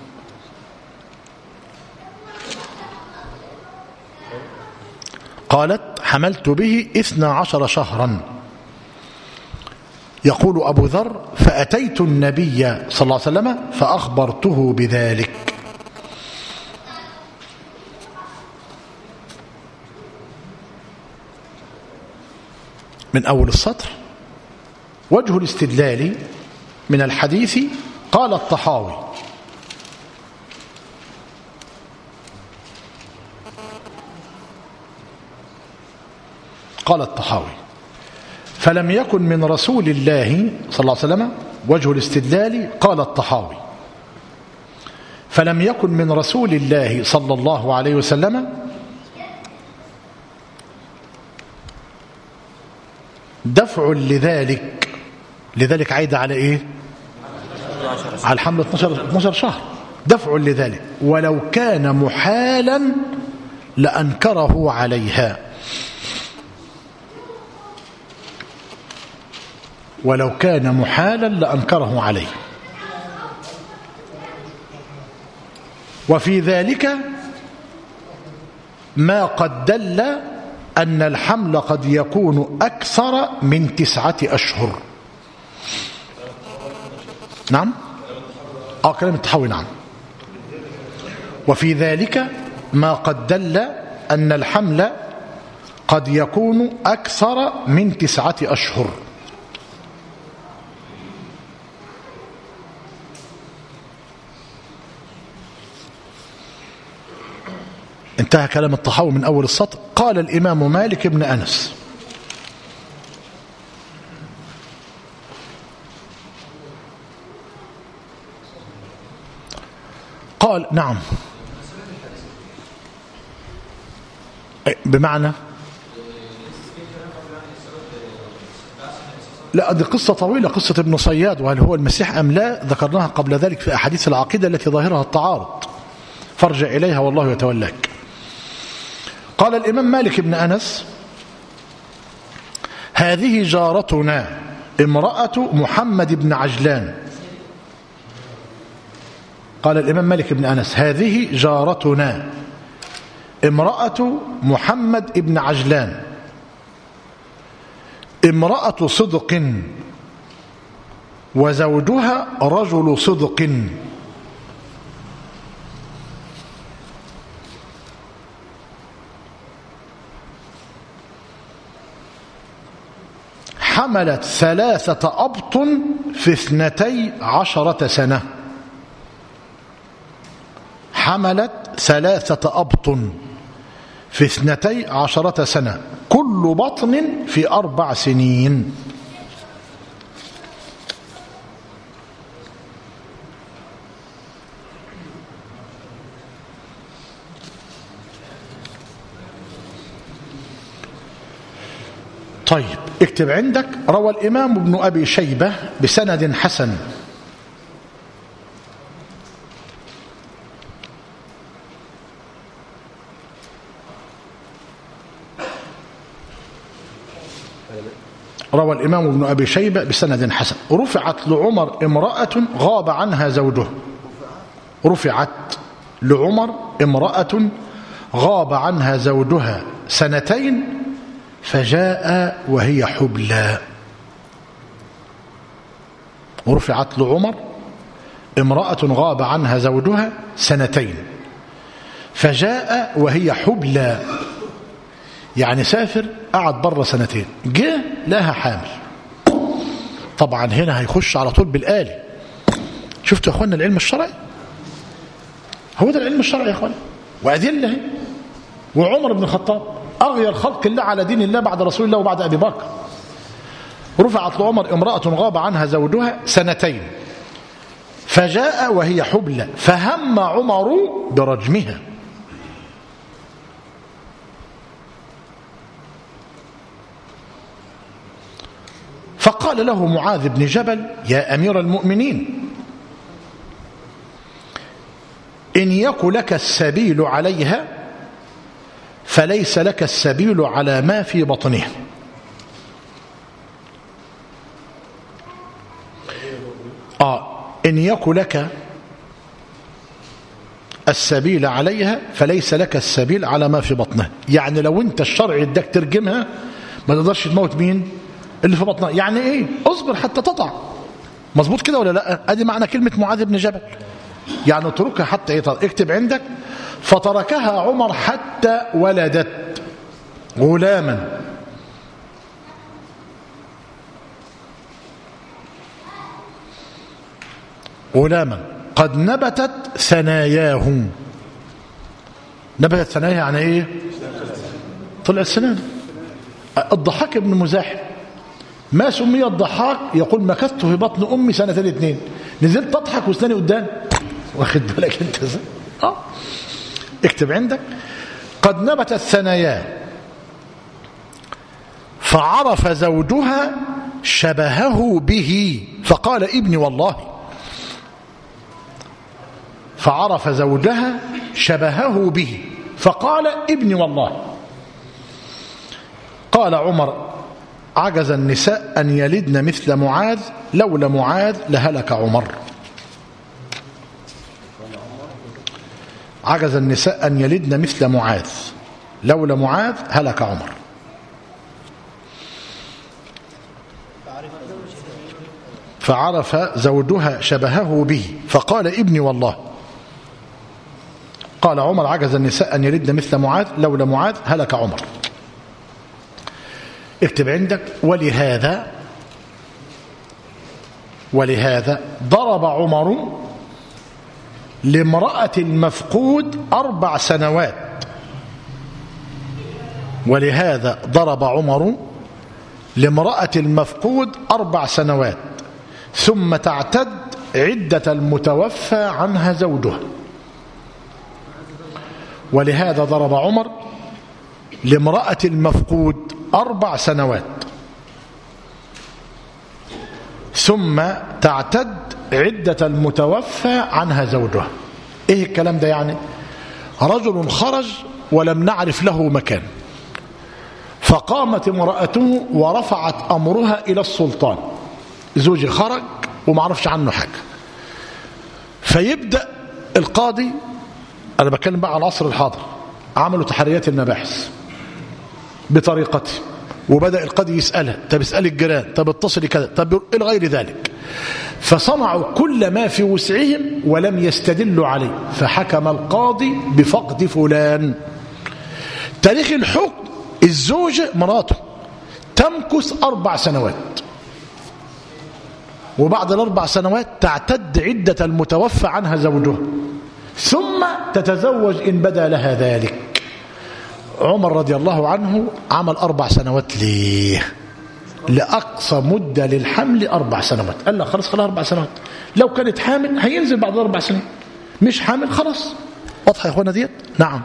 A: قالت حملت به اثنى عشر شهرا يقول أبو ذر فأتيت النبي صلى الله عليه وسلم فأخبرته بذلك من أول السطر وجه الاستدلال من الحديث قال الطحاوي قال الطحاوي فلم يكن من رسول الله صلى الله عليه وسلم وجه الاستدلال قال الطحاوي فلم يكن من رسول الله صلى الله عليه وسلم دفع لذلك لذلك عايد على ايه على الحمل 12 12 شهر دفع لذلك ولو كان محالا لانكره عليها ولو كان محالا لأنكره عليه وفي ذلك ما قد دل أن الحمل قد يكون أكثر من تسعة أشهر نعم آه كلام التحوي نعم وفي ذلك ما قد دل أن الحمل قد يكون أكثر من تسعة أشهر انتهى كلام الطحاوي من أول السطر قال الإمام مالك بن أنس قال نعم بمعنى لا دي قصة طويلة قصة ابن صياد وهل هو المسيح أم لا ذكرناها قبل ذلك في أحاديث العقيدة التي ظاهرها التعارض فارجع إليها والله يتولاك قال الإمام مالك بن أنس هذه جارتنا امرأة محمد بن عجلان قال الإمام مالك بن أنس هذه جارتنا امرأة محمد بن عجلان امرأة صدق وزوجها رجل صدق حملت ثلاثة أبط في اثنتي عشرة سنة حملت ثلاثة أبط في اثنتي عشرة سنة كل بطن في أربع سنين طيب اكتب عندك روى الإمام ابن أبي شيبة بسند حسن روى الإمام ابن أبي شيبة بسند حسن رفعت لعمر امرأة غاب عنها زوجه رفعت لعمر امرأة غاب عنها زوجها سنتين فجاء وهي حبلى رفعت لعمر امرأة غاب عنها زوجها سنتين فجاء وهي حبلى يعني سافر قعد بره سنتين جه لها حامل طبعا هنا هيخش على طول بالآلي شفتوا يا اخوانا العلم الشرعي هو ده العلم الشرعي يا اخوانا وأدلة اهي وعمر بن الخطاب أغير خلق الله على دين الله بعد رسول الله وبعد أبي بكر رفعت لعمر امرأة غاب عنها زوجها سنتين فجاء وهي حبلى فهم عمر برجمها فقال له معاذ بن جبل يا أمير المؤمنين إن يك لك السبيل عليها فليس لك السبيل على ما في بطنها آه إن يك لك السبيل عليها فليس لك السبيل على ما في بطنها يعني لو انت الشرع اداك ترجمها ما تقدرش تموت مين اللي في بطنها يعني ايه اصبر حتى تطع مظبوط كده ولا لا ادي معنى كلمة معاذ بن جبل يعني اتركها حتى ايه اكتب عندك فتركها عمر حتى ولدت غلاما غلاما قد نبتت ثناياه نبتت ثناياه يعني ايه طلعت سنان الضحاك ابن مزاحم ما سمي الضحاك يقول مكثت في بطن امي سنتين اتنين نزلت تضحك واسناني قدام واخد بالك انت ازاي اه اكتب عندك قد نبتت ثناياه فعرف زوجها شبهه به فقال ابني والله فعرف زوجها شبهه به فقال ابني والله قال عمر عجز النساء أن يلدن مثل معاذ لولا معاذ لهلك عمر عجز النساء أن يلدن مثل معاذ لولا معاذ هلك عمر فعرف زوجها شبهه به فقال ابني والله قال عمر عجز النساء أن يلدن مثل معاذ لولا معاذ هلك عمر اكتب عندك ولهذا ولهذا ضرب عمر لامرأة المفقود أربع سنوات ولهذا ضرب عمر لامرأة المفقود أربع سنوات ثم تعتد عدة المتوفى عنها زوجها ولهذا ضرب عمر لامرأة المفقود أربع سنوات ثم تعتد عدة المتوفى عنها زوجها ايه الكلام ده يعني رجل خرج ولم نعرف له مكان فقامت امرأته ورفعت أمرها إلى السلطان زوجي خرج وما عرفش عنه حاجة فيبدأ القاضي أنا بتكلم بقى على العصر الحاضر عملوا تحريات المباحث بطريقته وبدأ القاضي يسألها طب اسأل الجيران طب اتصلي كذا طب إلى غير ذلك فصنعوا كل ما في وسعهم ولم يستدلوا عليه فحكم القاضي بفقد فلان تاريخ الحكم الزوجة مراته تمكث أربع سنوات وبعد الأربع سنوات تعتد عدة المتوفى عنها زوجها ثم تتزوج إن بدا لها ذلك عمر رضي الله عنه عمل أربع سنوات ليه لأقصى مدة للحمل أربع سنوات قال لا خلاص خلاص أربع سنوات لو كانت حامل هينزل بعد أربع سنين مش حامل خلاص واضحة يا أخوانا ديت نعم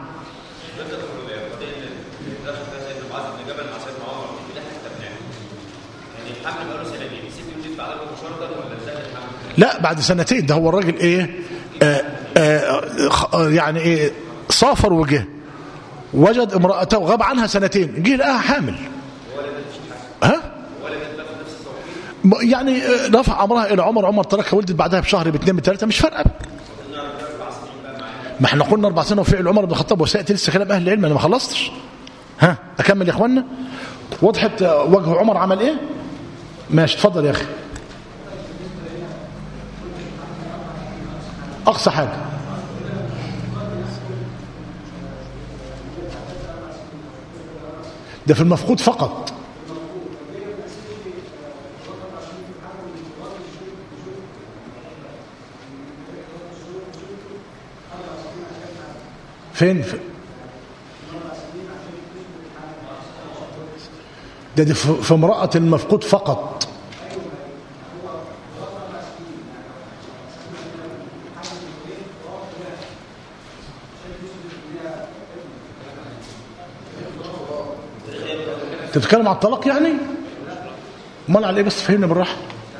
A: لا بعد سنتين ده هو الراجل ايه آه آه يعني ايه سافر وجه وجد امرأته غاب عنها سنتين جه لقاها حامل ها م- يعني آه، رفع امرها الى عمر عمر تركها ولدت بعدها بشهر باثنين بثلاثه مش فارقه ما احنا قلنا اربع سنين وفعل عمر بن الخطاب وسياتي لسه كلام اهل العلم انا ما خلصتش ها اكمل يا اخوانا وضحت آه، وجه عمر عمل ايه ماشي اتفضل يا اخي اقصى حاجه ده في المفقود فقط فين في ده دي في في امرأة المفقود فقط انت بتتكلم على الطلاق يعني امال على ايه بس فهمني بالراحه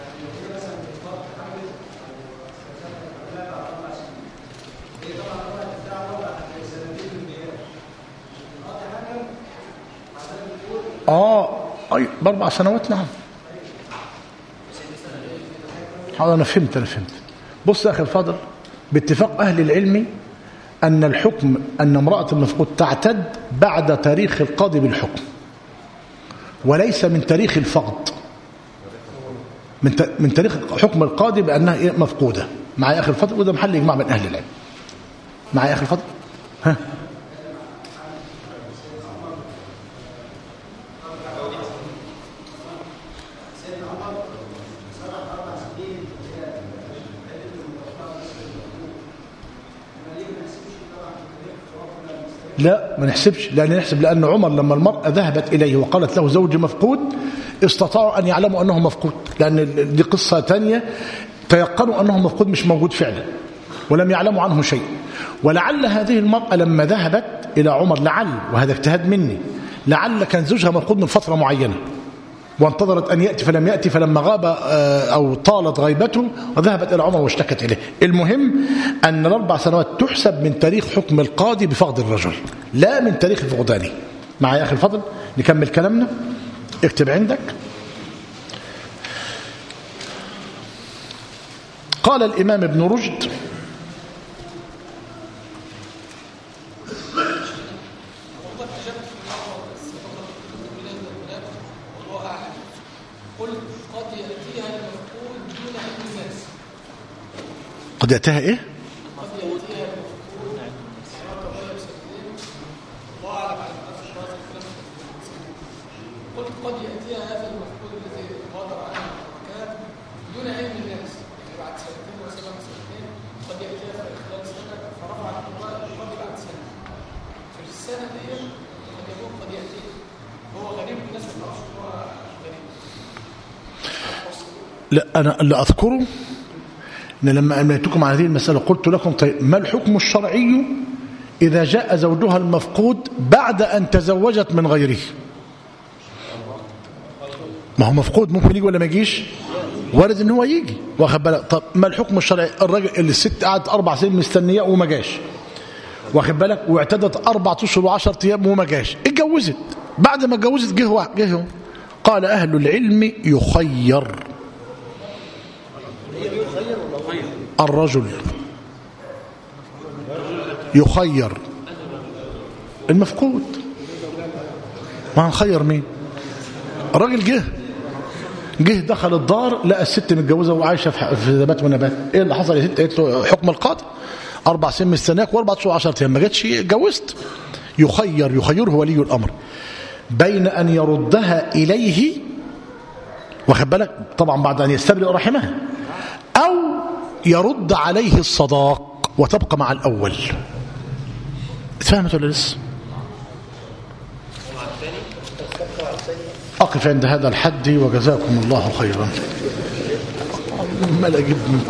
A: اه اي باربع سنوات نعم حاضر انا فهمت انا فهمت بص يا اخي الفاضل باتفاق اهل العلم ان الحكم ان امراه المفقود تعتد بعد تاريخ القاضي بالحكم وليس من تاريخ الفقد من ت- من تاريخ حكم القاضي بانها إيه؟ مفقوده مع اخر الفضل وده محل اجماع من اهل العلم مع اخر الفضل ها لا ما نحسبش لأن نحسب لأن عمر لما المرأة ذهبت إليه وقالت له زوجي مفقود استطاعوا أن يعلموا أنه مفقود لأن دي قصة تانية تيقنوا أنه مفقود مش موجود فعلا ولم يعلموا عنه شيء ولعل هذه المرأة لما ذهبت إلى عمر لعل وهذا اجتهاد مني لعل كان زوجها مفقود من فترة معينة وانتظرت أن يأتي فلم يأتي فلما غاب آه، أو طالت غيبته وذهبت إلى عمر واشتكت إليه المهم أن الأربع سنوات تحسب من تاريخ حكم القاضي بفقد الرجل لا من تاريخ فقدانه معي يا أخي الفضل نكمل كلامنا اكتب عندك قال الإمام ابن رشد قد يأتيها إيه
D: قلت قد يأتيها هذا المفقود الذي غادر عنه الحركات دون علم الناس يعني بعد سنتين وسبع سنتين قد يأتيها في خلال سنة فرفع القضاء القاضي بعد سنة في السنة دي قد يكون قد يأتيه هو غريب الناس ما تعرفش إن هو غريب
A: لا أنا اللي أذكره أن لما أمليتكم على هذه المسألة قلت لكم طيب ما الحكم الشرعي إذا جاء زوجها المفقود بعد أن تزوجت من غيره ما هو مفقود ممكن يجي ولا ما يجيش وارد ان هو يجي واخد بالك طب ما الحكم الشرعي الراجل اللي الست قعدت اربع سنين مستنياه وما جاش واخد بالك واعتدت اربع اشهر و10 ايام وما جاش اتجوزت بعد ما اتجوزت جه واحد- جه هو. قال اهل العلم يخير الرجل يخير المفقود ما هنخير مين الراجل جه جه دخل الدار لقى الست متجوزه وعايشه في ح- في ذبات ونبات ايه اللي حصل يا ست قالت له حكم القاضي اربع سنين مستناك واربع شهور 10 ايام ما جاتش اتجوزت يخير يخيره ولي الامر بين ان يردها اليه واخد بالك طبعا بعد ان يستبرئ رحمها او يرد عليه الصداق وتبقى مع الاول اتفهمت ولا لسه أقف عند هذا الحد وجزاكم الله خيرا ما لا أجيب من